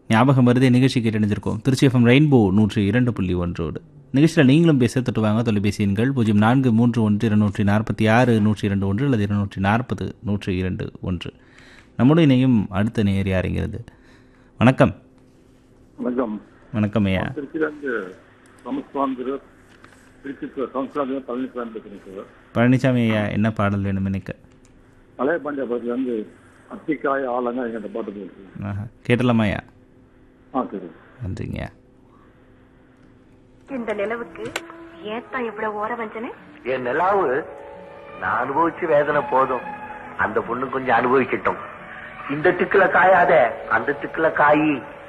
ஞாபகம் வருதே நிகழ்ச்சி கேட்டணிஞ்சிருக்கோம் திருச்சி எஃப்எம் ரெயின்போ நூற்றி இரண்டு புள்ளி ஒன்றோடு நிகழ்ச்சியில் நீங்களும் பேச தொட்டுவாங்க தொலைபேசி எண்கள் பூஜ்ஜியம் நான்கு மூன்று ஒன்று இருநூற்றி நாற்பத்தி ஆறு நூற்றி இரண்டு ஒன்று அல்லது இருநூற்றி நாற்பது நூற்றி இரண்டு ஒன்று நம்முடைய இணையும் அடுத்த நேர் யாருங்கிறது வணக்கம் வணக்கம் வணக்கம் ஐயா திருச்சியிலேருந்து சமஸ்காந்திர திருச்சி சமஸ்காந்திர பழனிசாமி பேசுகிறேன் சார் பழனிசாமி ஐயா என்ன பாடல் வேணும் எனக்கு பழைய பாண்டிய படத்துலேருந்து அத்திக்காய ஆளுங்க எங்கிட்ட பாட்டு போயிருக்கு ஆஹா கேட்டலாமா ஐயா ஆ சரி நன்றிங்கய்யா இந்த நிலவுக்கு ஏத்தான் இவ்வளவு ஓர வஞ்சனை என் நிலாவு நான் அனுபவிச்ச வேதனை போதும் அந்த பொண்ணு கொஞ்சம் அனுபவிக்கட்டும் இந்த திக்குல காயாத அந்த திக்குல காயி